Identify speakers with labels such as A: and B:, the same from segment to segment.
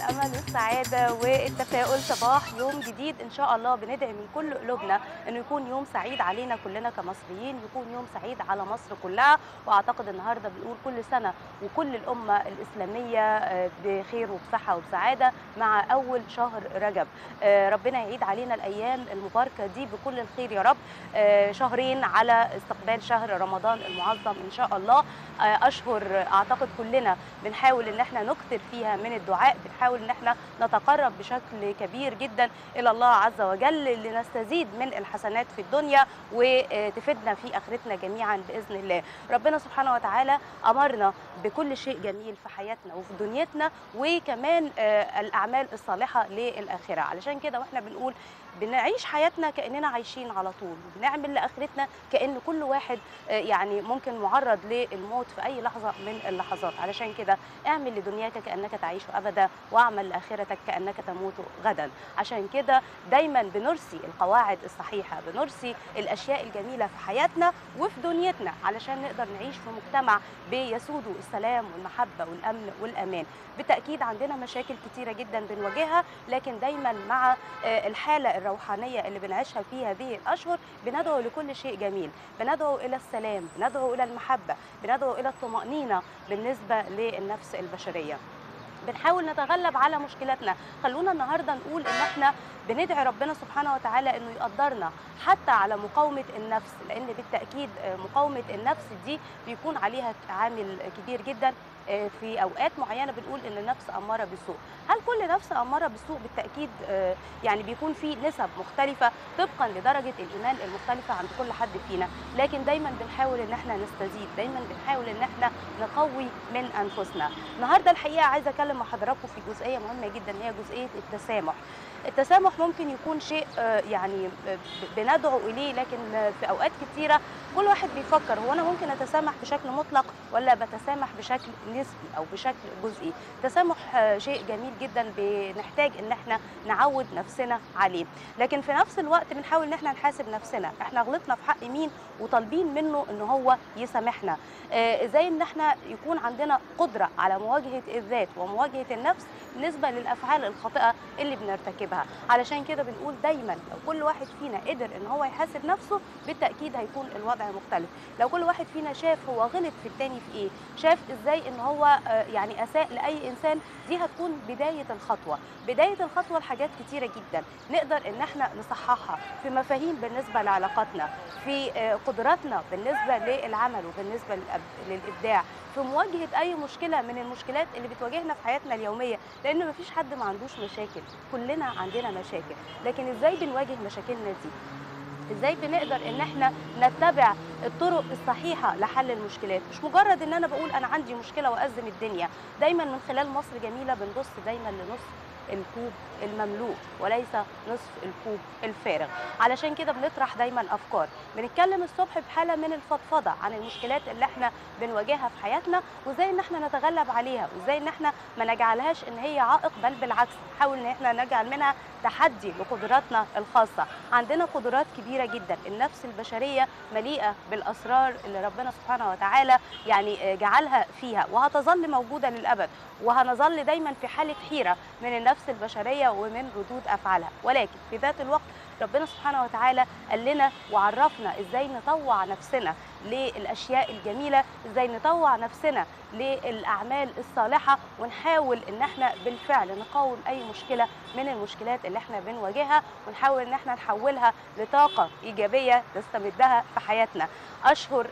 A: الامل والسعاده والتفاؤل صباح يوم جديد ان شاء الله بندعي من كل قلوبنا انه يكون يوم سعيد علينا كلنا كمصريين يكون يوم سعيد على مصر كلها واعتقد النهارده بنقول كل سنه وكل الامه الاسلاميه بخير وبصحه وبسعاده مع اول شهر رجب ربنا يعيد علينا الايام المباركه دي بكل الخير يا رب شهرين على استقبال شهر رمضان المعظم ان شاء الله اشهر اعتقد كلنا بنحاول ان احنا نكثر فيها من الدعاء بنحاول ان احنا نتقرب بشكل كبير جدا الى الله عز وجل لنستزيد من الحسنات في الدنيا وتفيدنا في اخرتنا جميعا باذن الله ربنا سبحانه وتعالى امرنا بكل شيء جميل في حياتنا وفي دنيتنا وكمان الاعمال الصالحه للاخره علشان كده واحنا بنقول بنعيش حياتنا كاننا عايشين على طول بنعمل لاخرتنا كان كل واحد يعني ممكن معرض للموت في اي لحظه من اللحظات علشان كده اعمل لدنياك كانك تعيش ابدا واعمل لاخرتك كانك تموت غدا عشان كده دايما بنرسي القواعد الصحيحه بنرسي الاشياء الجميله في حياتنا وفي دنيتنا علشان نقدر نعيش في مجتمع بيسوده السلام والمحبه والامن والامان بالتاكيد عندنا مشاكل كتيره جدا بنواجهها لكن دايما مع الحاله الروحانيه اللي بنعيشها في هذه الاشهر بندعو لكل شيء جميل بندعو الى السلام بندعو الى المحبه بندعو الى الطمانينه بالنسبه للنفس البشريه بنحاول نتغلب على مشكلاتنا خلونا النهارده نقول ان احنا بندعي ربنا سبحانه وتعالى انه يقدرنا حتى على مقاومه النفس لان بالتاكيد مقاومه النفس دي بيكون عليها عامل كبير جدا في اوقات معينه بنقول ان النفس اماره بالسوء هل كل نفس اماره بالسوء بالتاكيد يعني بيكون في نسب مختلفه طبقا لدرجه الايمان المختلفه عند كل حد فينا لكن دايما بنحاول ان احنا نستزيد دايما بنحاول ان احنا نقوي من انفسنا النهارده الحقيقه عايزه اتكلم مع حضراتكم في جزئيه مهمه جدا هي جزئيه التسامح التسامح ممكن يكون شيء يعني بندعو اليه لكن في اوقات كثيره كل واحد بيفكر هو انا ممكن اتسامح بشكل مطلق ولا بتسامح بشكل نسبي او بشكل جزئي التسامح شيء جميل جدا بنحتاج ان احنا نعود نفسنا عليه لكن في نفس الوقت بنحاول ان احنا نحاسب نفسنا احنا غلطنا في حق مين وطالبين منه ان هو يسامحنا ازاي ان احنا يكون عندنا قدره على مواجهه الذات ومواجهه النفس بالنسبه للافعال الخاطئه اللي بنرتكبها علشان كده بنقول دايما لو كل واحد فينا قدر ان هو يحاسب نفسه بالتاكيد هيكون الوضع مختلف لو كل واحد فينا شاف هو غلط في التاني في ايه شاف ازاي ان هو يعني اساء لاي انسان دي هتكون بدايه الخطوه بدايه الخطوه لحاجات كتيره جدا نقدر ان احنا نصححها في مفاهيم بالنسبه لعلاقاتنا في قدراتنا بالنسبه للعمل وبالنسبه للابداع في مواجهه اي مشكله من المشكلات اللي بتواجهنا في حياتنا اليوميه لان مفيش حد ما عندوش مشاكل كلنا عندنا مشاكل لكن ازاي بنواجه مشاكلنا دي ازاي بنقدر ان احنا نتبع الطرق الصحيحه لحل المشكلات مش مجرد ان انا بقول انا عندي مشكله وازم الدنيا دايما من خلال مصر جميله بنبص دايما لنص الكوب المملوء وليس نصف الكوب الفارغ علشان كده بنطرح دايما افكار بنتكلم الصبح بحاله من الفضفضه عن المشكلات اللي احنا بنواجهها في حياتنا وازاي ان احنا نتغلب عليها وازاي ان احنا ما نجعلهاش ان هي عائق بل بالعكس نحاول ان احنا نجعل منها تحدي لقدراتنا الخاصه عندنا قدرات كبيره جدا النفس البشريه مليئه بالاسرار اللي ربنا سبحانه وتعالى يعني جعلها فيها وهتظل موجوده للابد وهنظل دايما في حاله حيره من النفس البشريه ومن ردود افعالها ولكن في ذات الوقت ربنا سبحانه وتعالى قال لنا وعرفنا ازاي نطوع نفسنا للاشياء الجميله ازاي نطوع نفسنا للاعمال الصالحه ونحاول ان احنا بالفعل نقاوم اي مشكله من المشكلات اللي احنا بنواجهها ونحاول ان احنا نحولها لطاقه ايجابيه نستمدها في حياتنا اشهر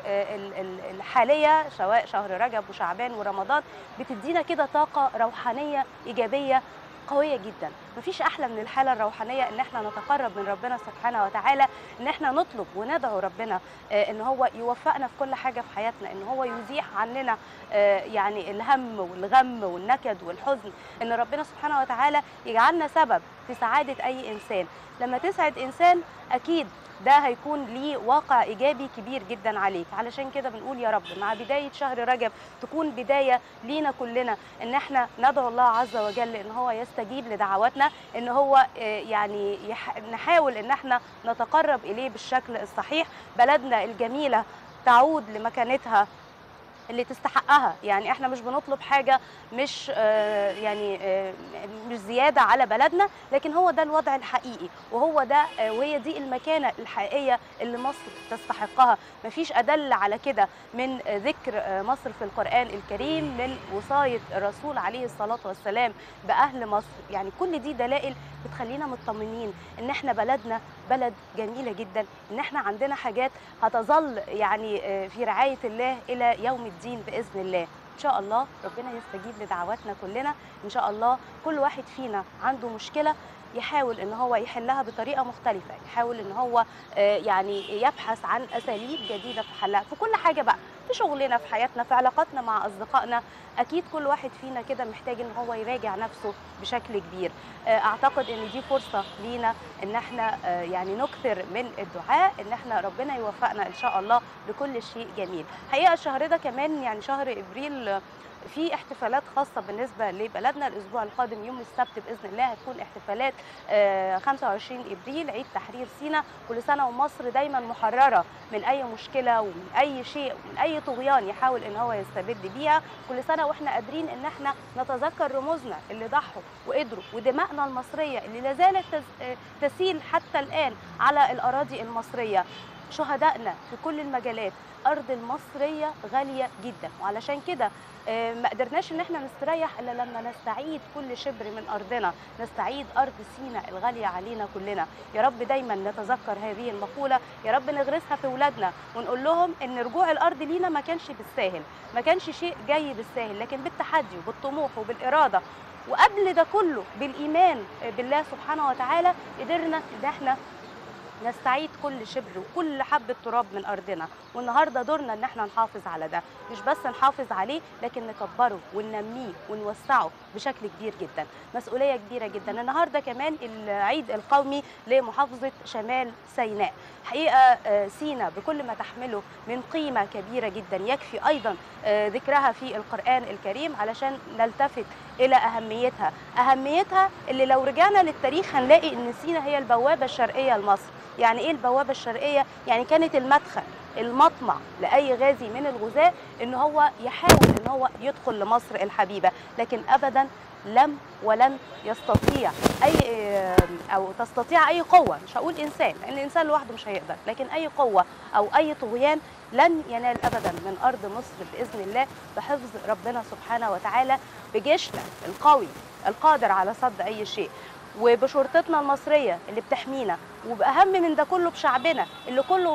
A: الحاليه سواء شهر رجب وشعبان ورمضان بتدينا كده طاقه روحانيه ايجابيه قويه جدا مفيش احلى من الحاله الروحانيه ان احنا نتقرب من ربنا سبحانه وتعالى ان احنا نطلب وندعو ربنا ان هو يوفقنا في كل حاجه في حياتنا ان هو يزيح عننا يعني الهم والغم والنكد والحزن ان ربنا سبحانه وتعالى يجعلنا سبب في سعاده اي انسان لما تسعد انسان اكيد ده هيكون ليه واقع ايجابي كبير جدا عليك علشان كده بنقول يا رب مع بدايه شهر رجب تكون بدايه لينا كلنا ان احنا ندعو الله عز وجل ان هو يستجيب لدعواتنا ان هو يعني نحاول ان احنا نتقرب اليه بالشكل الصحيح بلدنا الجميله تعود لمكانتها اللي تستحقها يعني احنا مش بنطلب حاجه مش آه، يعني آه، مش زياده على بلدنا لكن هو ده الوضع الحقيقي وهو ده آه، وهي دي المكانه الحقيقيه اللي مصر تستحقها مفيش ادل على كده من آه، ذكر آه، مصر في القران الكريم من وصايه الرسول عليه الصلاه والسلام باهل مصر يعني كل دي دلائل بتخلينا مطمنين ان احنا بلدنا بلد جميله جدا ان احنا عندنا حاجات هتظل يعني آه، في رعايه الله الى يوم الدين باذن الله ان شاء الله ربنا يستجيب لدعواتنا كلنا ان شاء الله كل واحد فينا عنده مشكله يحاول ان هو يحلها بطريقه مختلفه يحاول ان هو آه، يعني يبحث عن اساليب جديده في حلها في كل حاجه بقى في شغلنا في حياتنا في علاقاتنا مع اصدقائنا اكيد كل واحد فينا كده محتاج ان هو يراجع نفسه بشكل كبير آه، اعتقد ان دي فرصه لينا ان احنا آه، يعني نكثر من الدعاء ان احنا ربنا يوفقنا ان شاء الله لكل شيء جميل حقيقه الشهر ده كمان يعني شهر ابريل آه، في احتفالات خاصة بالنسبة لبلدنا الأسبوع القادم يوم السبت بإذن الله هتكون احتفالات آه، 25 إبريل عيد تحرير سيناء كل سنة ومصر دايما محررة من أي مشكلة ومن أي شيء ومن أي طغيان يحاول إن هو يستبد بيها كل سنة وإحنا قادرين إن إحنا نتذكر رموزنا اللي ضحوا وقدروا ودماءنا المصرية اللي لا زالت تز- آه، تسيل حتى الآن على الأراضي المصرية شهدائنا في كل المجالات أرض المصرية غالية جدا وعلشان كده آه، ما قدرناش ان احنا نستريح الا لما نستعيد كل شبر من ارضنا نستعيد ارض سيناء الغاليه علينا كلنا يا رب دايما نتذكر هذه المقوله يا رب نغرسها في اولادنا ونقول لهم ان رجوع الارض لينا ما كانش بالساهل ما كانش شيء جاي بالساهل لكن بالتحدي وبالطموح وبالاراده وقبل ده كله بالايمان بالله سبحانه وتعالى قدرنا ان احنا نستعيد كل شبر وكل حبة تراب من أرضنا والنهاردة دورنا إن احنا نحافظ على ده مش بس نحافظ عليه لكن نكبره وننميه ونوسعه بشكل كبير جدا مسؤولية كبيرة جدا النهاردة كمان العيد القومي لمحافظة شمال سيناء حقيقة آه، سينا بكل ما تحمله من قيمة كبيرة جدا يكفي أيضا آه، ذكرها في القرآن الكريم علشان نلتفت إلى أهميتها أهميتها اللي لو رجعنا للتاريخ هنلاقي إن سينا هي البوابة الشرقية لمصر يعني ايه البوابه الشرقيه يعني كانت المدخل المطمع لاي غازي من الغزاة ان هو يحاول ان هو يدخل لمصر الحبيبه لكن ابدا لم ولن يستطيع اي او تستطيع اي قوه مش هقول انسان لان الانسان لوحده مش هيقدر لكن اي قوه او اي طغيان لن ينال ابدا من ارض مصر باذن الله بحفظ ربنا سبحانه وتعالى بجيشنا القوي القادر على صد اي شيء وبشرطتنا المصريه اللي بتحمينا وباهم من ده كله بشعبنا اللي كله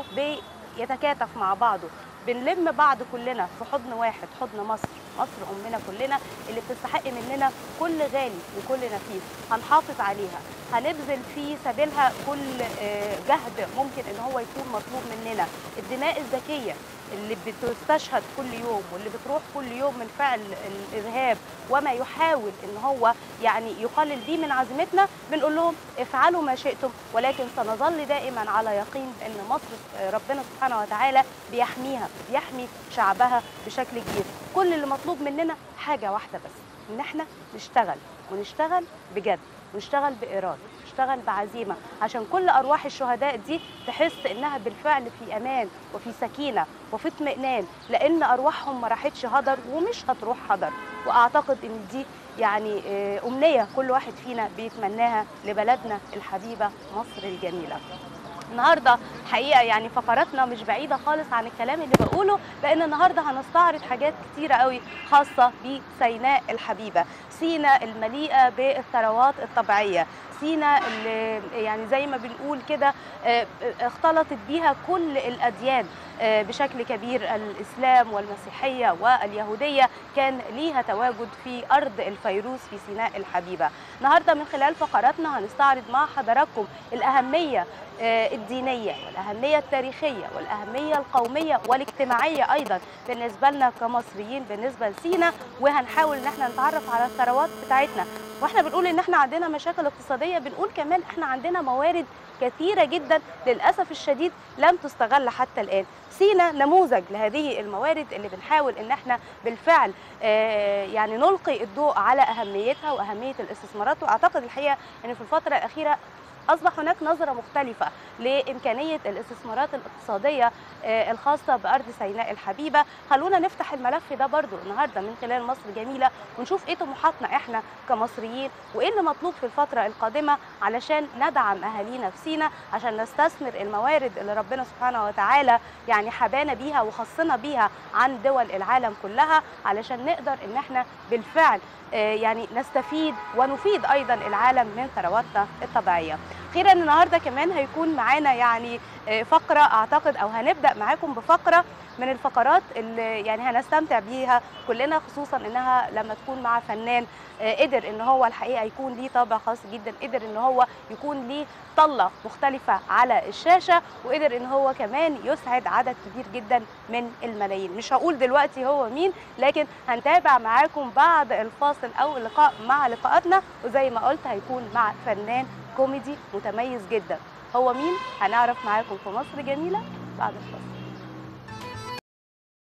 A: بيتكاتف مع بعضه بنلم بعض كلنا في حضن واحد حضن مصر مصر امنا كلنا اللي بتستحق مننا كل غالي وكل نفيس هنحافظ عليها هنبذل في سبيلها كل آه، جهد ممكن ان هو يكون مطلوب مننا الدماء الذكيه اللي بتستشهد كل يوم واللي بتروح كل يوم من فعل الارهاب وما يحاول ان هو يعني يقلل بيه من عزيمتنا بنقول لهم افعلوا ما شئتم ولكن سنظل دائما على يقين ان مصر آه، ربنا سبحانه وتعالى بيحميها بيحمي شعبها بشكل كبير كل اللي مطلوب مننا حاجه واحده بس ان احنا نشتغل ونشتغل بجد ونشتغل باراده نشتغل بعزيمه عشان كل ارواح الشهداء دي تحس انها بالفعل في امان وفي سكينه وفي اطمئنان لان ارواحهم ما راحتش هدر ومش هتروح هدر واعتقد ان دي يعني آه، امنيه كل واحد فينا بيتمناها لبلدنا الحبيبه مصر الجميله النهارده حقيقه يعني فقراتنا مش بعيده خالص عن الكلام اللي بقوله لان النهارده هنستعرض حاجات كتيره قوي خاصه بسيناء الحبيبه سيناء المليئه بالثروات الطبيعيه سيناء اللي يعني زي ما بنقول كده آه، اختلطت بيها كل الاديان آه، بشكل كبير الاسلام والمسيحيه واليهوديه كان ليها تواجد في ارض الفيروز في سيناء الحبيبه النهارده من خلال فقراتنا هنستعرض مع حضراتكم الاهميه آه، الدينيه والاهميه التاريخيه والاهميه القوميه والاجتماعيه ايضا بالنسبه لنا كمصريين بالنسبه لسينا وهنحاول ان احنا نتعرف على الثروات بتاعتنا واحنا بنقول ان احنا عندنا مشاكل اقتصاديه بنقول كمان احنا عندنا موارد كثيره جدا للاسف الشديد لم تستغل حتى الان سينا نموذج لهذه الموارد اللي بنحاول ان احنا بالفعل آه، يعني نلقي الضوء على اهميتها واهميه الاستثمارات واعتقد الحقيقه ان في الفتره الاخيره اصبح هناك نظره مختلفه لامكانيه الاستثمارات الاقتصاديه آه، الخاصه بارض سيناء الحبيبه خلونا نفتح الملف ده برضو النهارده من خلال مصر جميله ونشوف ايه طموحاتنا احنا كمصريين وايه اللي مطلوب في الفتره القادمه علشان ندعم اهالينا في سينا عشان نستثمر الموارد اللي ربنا سبحانه وتعالى يعني حبانا بيها وخصنا بيها عن دول العالم كلها علشان نقدر ان احنا بالفعل آه، يعني نستفيد ونفيد ايضا العالم من ثرواتنا الطبيعيه. اخيرا النهارده كمان هيكون معانا يعني آه، فقره اعتقد او هنبدا معاكم بفقره من الفقرات اللي يعني هنستمتع بيها كلنا خصوصا انها لما تكون مع فنان آه، قدر ان هو الحقيقه يكون ليه طابع خاص جدا قدر ان هو يكون ليه طله مختلفه على الشاشه وقدر ان هو كمان يسعد عدد كبير جدا من الملايين مش هقول دلوقتي هو مين لكن هنتابع معاكم بعد الفاصل او اللقاء مع لقاءاتنا وزي ما قلت هيكون مع فنان كوميدي متميز جدا هو مين هنعرف معاكم في مصر جميله بعد الفاصل